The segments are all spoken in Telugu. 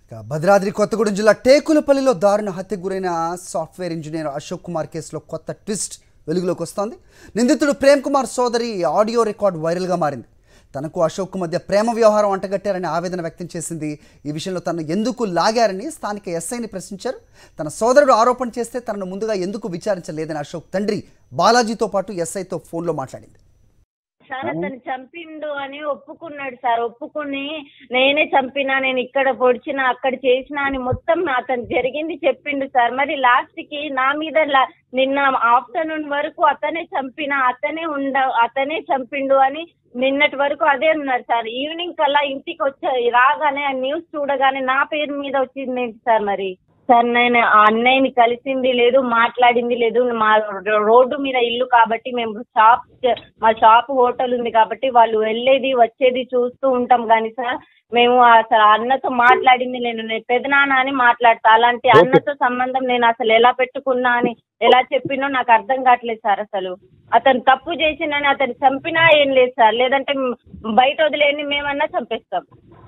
ఇక భద్రాద్రి కొత్తగూడెం జిల్లా టేకులపల్లిలో దారుణ హత్యకు గురైన సాఫ్ట్వేర్ ఇంజనీర్ అశోక్ కుమార్ కేసులో కొత్త ట్విస్ట్ వెలుగులోకి వస్తోంది నిందితుడు ప్రేమ్ కుమార్ సోదరి ఆడియో రికార్డ్ వైరల్గా మారింది తనకు అశోక్ మధ్య ప్రేమ వ్యవహారం అంటగట్టారని ఆవేదన వ్యక్తం చేసింది ఈ విషయంలో తనను ఎందుకు లాగారని స్థానిక ఎస్ఐని ప్రశ్నించారు తన సోదరుడు ఆరోపణ చేస్తే తనను ముందుగా ఎందుకు విచారించలేదని అశోక్ తండ్రి బాలాజీతో పాటు ఎస్ఐతో ఫోన్లో మాట్లాడింది సార్ అతను చంపిండు అని ఒప్పుకున్నాడు సార్ ఒప్పుకుని నేనే చంపినా నేను ఇక్కడ పొడిచిన అక్కడ చేసిన అని మొత్తం అతను జరిగింది చెప్పిండు సార్ మరి లాస్ట్ కి నా మీద లా- నిన్న ఆఫ్టర్నూన్ వరకు అతనే చంపిన అతనే ఉండ అతనే చంపిండు అని నిన్నటి వరకు అదే ఉన్నారు సార్ ఈవినింగ్ కల్లా ఇంటికి వచ్చే రాగానే ఆ న్యూస్ చూడగానే నా పేరు మీద వచ్చింది ఏంటి సార్ మరి సార్ నేను ఆ అన్నయ్యని కలిసింది లేదు మాట్లాడింది లేదు మా రో- రోడ్డు మీద ఇల్లు కాబట్టి మేము షాప్ మా షాప్ హోటల్ ఉంది కాబట్టి వాళ్ళు వెళ్ళేది వచ్చేది చూస్తూ ఉంటాం కానీ సార్ మేము అసలు అన్నతో మాట్లాడింది నేను నేను పెదనాన్న అని మాట్లాడతా అలాంటి అన్నతో సంబంధం నేను అసలు ఎలా పెట్టుకున్నా అని ఎలా చెప్పినో నాకు అర్థం కావట్లేదు సార్ అసలు అతను తప్పు చేసిందని అతను చంపినా ఏం లేదు సార్ లేదంటే బయట వదిలేని మేమన్నా చంపేస్తాం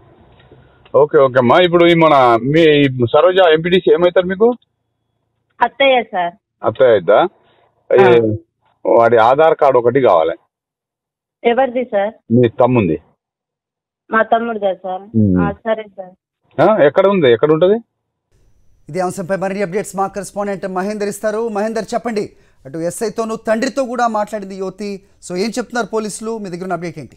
ఓకే ఓకే అమ్మా ఇప్పుడు ఈ మన మీ సరోజ ఎంపీటీసీ ఏమవుతారు మీకు అత్తయ్య సార్ అత్తయ్య అవుతా ఈ వాడి ఆధార్ కార్డు ఒకటి కావాలి ఎవరిది సార్ మీ తమ్ముంది మా తమ్ముడుదా సార్ మ్మ్. ఆ, సరే సార్ ఆ, ఎక్కడ ఉంది ఎక్కడ ఉంటుంది ఇదే అంశంపై మరిన్ని అప్డేట్స్ మా కరెస్పాండెంట్ మహేందర్ ఇస్తారు మహేందర్ చెప్పండి అటు ఎస్ఐతోనూ తండ్రితో కూడా మాట్లాడింది యువతి సో ఏం చెప్తున్నారు పోలీసులు మీ దగ్గర ఉన్న అప్డేట్ ఏంటి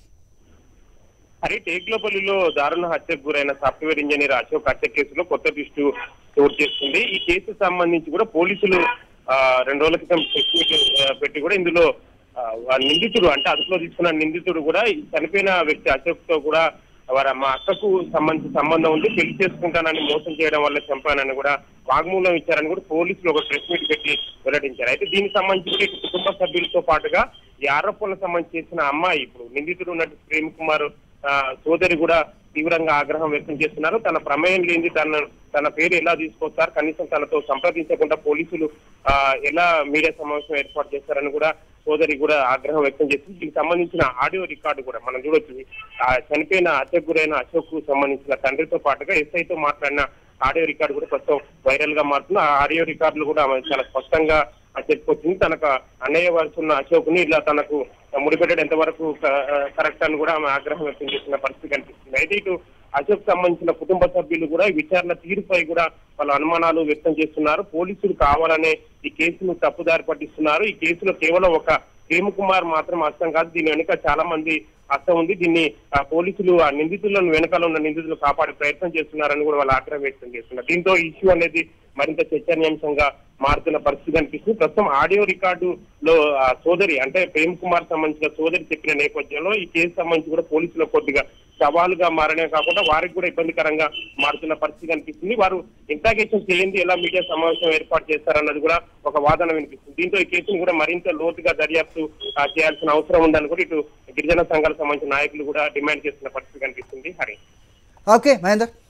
హరి టేక్లపల్లిలో దారుణ హత్యకు గురైన సాఫ్ట్వేర్ ఇంజనీర్ అశోక్ హత్య కేసులో కొత్త ట్విస్ట్ చోటు చేస్తుంది ఈ కేసు సంబంధించి కూడా పోలీసులు ఆ, రెండు రోజుల క్రితం ప్రెస్ మీట్ ఆ, పెట్టి కూడా ఇందులో ఆ, ఆ నిందితుడు అంటే అదుపులో తీసుకున్న నిందితుడు కూడా ఈ చనిపోయిన వ్యక్తి అశోక్ తో కూడా వారి మా అక్కకు సంబంధించిన సంబంధం ఉంది పెళ్లి చేసుకుంటానని మోసం చేయడం వల్ల చంపానని కూడా వాగ్మూలం ఇచ్చారని కూడా పోలీసులు ఒక ప్రెస్ మీట్ పెట్టి వెల్లడించారు అయితే దీనికి సంబంధించి ఇటు కుటుంబ సభ్యులతో పాటుగా ఈ ఆరోపణలకు సంబంధించి చేసిన అమ్మాయి ఇప్పుడు నిందితుడు ఉన్నట్టు ప్రేమ్ కుమార్ ఆ, సోదరి కూడా తీవ్రంగా ఆగ్రహం వ్యక్తం చేస్తున్నారు తన ప్రమేయం లేని తన తన పేరు ఎలా తీసుకొస్తారు కనీసం తనతో సంప్రదించకుండా పోలీసులు ఆ, ఎలా మీడియా సమావేశం ఏర్పాటు చేస్తారని కూడా సోదరి కూడా ఆగ్రహం వ్యక్తం చేసింది దీనికి సంబంధించిన ఆడియో రికార్డు కూడా మనం చూడొచ్చు ఆ చనిపోయిన హత్యకు గురైన అశోక్ కు సంబంధించిన తండ్రితో పాటుగా ఎస్ఐతో మాట్లాడిన ఆడియో రికార్డు కూడా ప్రస్తుతం వైరల్ గా మారుతుంది ఆ ఆడియో రికార్డులు కూడా ఆమె చాలా స్పష్టంగా చెప్పుకొచ్చింది తనకు అన్నయ్య వరుసున్న అశోక్ ని ఇలా తనకు ముడిపెట్టడం ఎంతవరకు కరెక్ట్ అని కూడా ఆమె ఆగ్రహం వ్యక్తం చేసిన పరిస్థితి కనిపిస్తుంది అయితే ఇటు అశోక్ సంబంధించిన కుటుంబ సభ్యులు కూడా ఈ విచారణ తీరుపై కూడా వాళ్ళ అనుమానాలు వ్యక్తం చేస్తున్నారు పోలీసులు కావాలనే ఈ కేసును తప్పుదారి పట్టిస్తున్నారు ఈ కేసులో కేవలం ఒక ప్రేమ్ కుమార్ మాత్రం అర్థం కాదు దీని వెనుక చాలా మంది అర్థం ఉంది దీన్ని ఆ, పోలీసులు ఆ నిందితులను వెనకాల ఉన్న నిందితులు కాపాడే ప్రయత్నం చేస్తున్నారని కూడా వాళ్ళు ఆగ్రహం వ్యక్తం చేస్తున్నారు దీంతో ఈ ఇష్యూ అనేది మరింత చర్చనీయాంశంగా మారుతున్న పరిస్థితి కనిపిస్తుంది ప్రస్తుతం ఆడియో రికార్డు లో ఆ సోదరి అంటే ప్రేమ్ కుమార్ సంబంధించిన సోదరి చెప్పిన నేపథ్యంలో ఈ కేసు సంబంధించి కూడా పోలీసులు కొద్దిగా సవాలుగా మారనే కాకుండా వారికి కూడా ఇబ్బందికరంగా మారుతున్న పరిస్థితి కనిపిస్తుంది వారు ఇంటాగేషన్ చేయండి ఎలా మీడియా సమావేశం ఏర్పాటు చేస్తారన్నది కూడా ఒక వాదన వినిపిస్తుంది దీంతో ఈ కేసును కూడా మరింత లోతుగా దర్యాప్తు ఆ, చేయాల్సిన అవసరం ఉందని కూడా ఇటు గిరిజన సంఘాలకు సంబంధించిన నాయకులు కూడా డిమాండ్ చేస్తున్న పరిస్థితి కనిపిస్తుంది హరి ఓకే మహేందర్